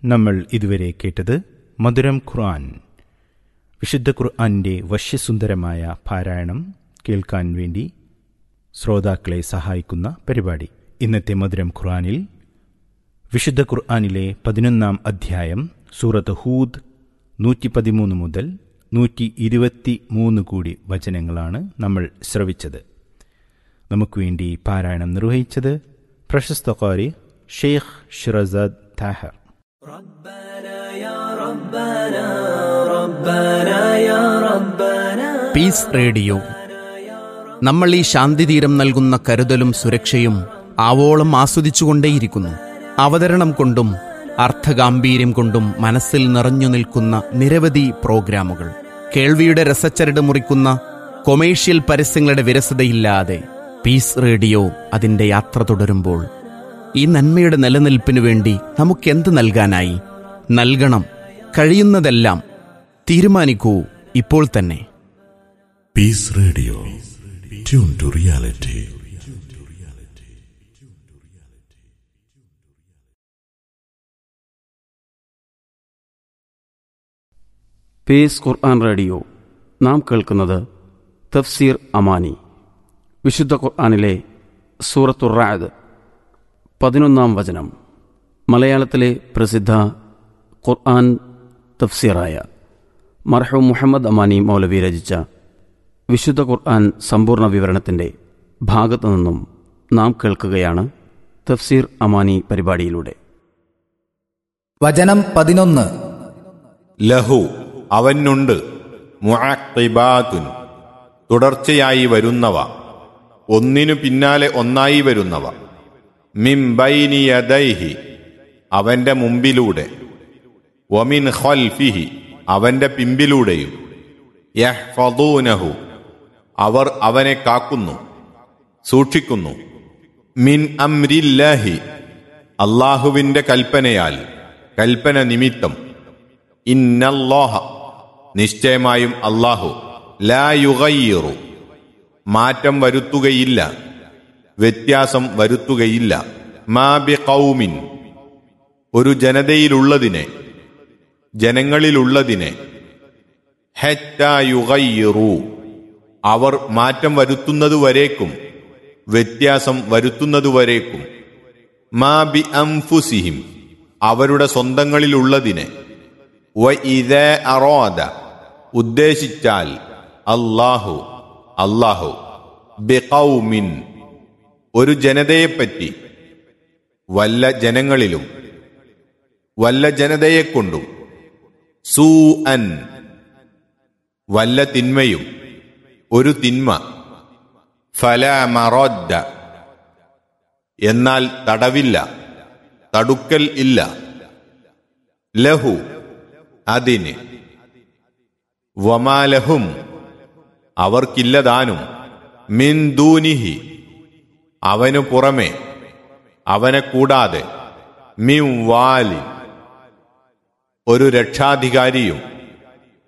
നമ്മൾ ഇതുവരെ കേട്ടത് മധുരം ഖുർആൻ വിശുദ്ധ ഖുർആന്റെ വശ്യസുന്ദരമായ പാരായണം കേൾക്കാൻ വേണ്ടി ശ്രോതാക്കളെ സഹായിക്കുന്ന പരിപാടി ഇന്നത്തെ മധുരം ഖുർആനിൽ വിശുദ്ധ ഖുർആനിലെ പതിനൊന്നാം അധ്യായം സൂറത്ത് ഹൂദ് നൂറ്റി പതിമൂന്ന് മുതൽ നൂറ്റി ഇരുപത്തി മൂന്ന് കൂടി വചനങ്ങളാണ് നമ്മൾ ശ്രവിച്ചത് നമുക്ക് വേണ്ടി പാരായണം നിർവഹിച്ചത് പ്രശസ്ത ഖാരി Sheikh Shirazad Tahir Peace Radio നമ്മൾ ഈ ശാന്തിതീരം നൽകുന്ന കരുതലും സുരക്ഷയും ആവോളം ആസ്വദിച്ചുകൊണ്ടേയിരിക്കുന്നു അവതരണം കൊണ്ടും അർത്ഥഗാംഭീര്യം കൊണ്ടും മനസ്സിൽ നിറഞ്ഞു നിൽക്കുന്ന നിരവധി പ്രോഗ്രാമുകൾ കേൾവിയുടെ രസച്ചരട് മുറിക്കുന്ന കൊമേഴ്ഷ്യൽ പരസ്യങ്ങളുടെ വിരസതയില്ലാതെ പീസ് റേഡിയോ അതിൻ്റെ യാത്ര തുടരുമ്പോൾ ഈ നന്മയുടെ നിലനിൽപ്പിനു വേണ്ടി നമുക്കെന്ത് നൽകാനായി നൽകണം കഴിയുന്നതെല്ലാം തീരുമാനിക്കൂ ഇപ്പോൾ തന്നെ Peace Radio tune to reality Peace Quran Radio നാം കേൾക്കുന്നത് തഫ്സീർ അമാനി വിശുദ്ധ ഖുർആനിലെ സൂറത്തുറായത് പതിനൊന്നാം വചനം മലയാളത്തിലെ പ്രസിദ്ധ ഖുർആൻ തഫ്സീറായ മർഹൂം മുഹമ്മദ് അമാനി മൗലവി രചിച്ച വിശുദ്ധ ഖുർആൻ സമ്പൂർണ്ണ വിവരണത്തിൻ്റെ ഭാഗത്തു നിന്നും നാം കേൾക്കുകയാണ് തഫ്സീർ അമാനി പരിപാടിയിലൂടെ വചനം പതിനൊന്ന് ലഹു അവനുണ്ട് മുഅഖിബാതുൻ തുടർച്ചയായി വരുന്നവ ഒന്നിനു പിന്നാലെ ഒന്നായി വരുന്നവ മിംബൈനി യദൈഹി അവന്റെ മുമ്പിലൂടെ വമിൻ ഖൽഫിഹി അവന്റെ പിമ്പിലൂടെയും യഹ്ഫദൂനഹു അവർ അവനെ കാക്കുന്നു സൂക്ഷിക്കുന്നു മിൻ അംരില്ലാഹി അള്ളാഹുവിന്റെ കൽപ്പനയാൽ കൽപ്പന നിമിത്തം ഇന്നല്ലാഹ നിശ്ചയമായും അള്ളാഹു ലാ യുഗയ്യിറു മാറ്റം വരുത്തുകയില്ല വ്യത്യാസം വരുത്തുകയില്ല മാ ബി കൗമിൻ ഒരു ജനതയിലുള്ളതിനെ ജനങ്ങളിലുള്ളതിനെ ഹെറ്റാ യുഗയ്യിറു അവർ മാറ്റം വരുത്തുന്നതുവരേക്കും വ്യത്യാസം വരുത്തുന്നതുവരേക്കും മാ ബി അംഫുസിഹിം അവരുടെ സ്വന്തങ്ങളിലുള്ളതിനെ വ ഇത അറോദ ഉദ്ദേശിച്ചാൽ അല്ലാഹു അല്ലാഹു ബിഖൗമിൻ ഒരു ജനതയെപ്പറ്റി വല്ല ജനങ്ങളിലും വല്ല ജനതയെക്കൊണ്ടും സൂ അൻ വല്ല തിന്മയും ഒരു തിന്മ ഫല മറോദ്ദ എന്നാൽ തടവില്ല തടുക്കൽ ഇല്ല ലഹു അതിന് വമാലഹും അവർക്കില്ലതാനും മിൻ ദൂനിഹി അവനു പുറമെ അവനെ കൂടാതെ മിം വാലി ഒരു രക്ഷാധികാരിയും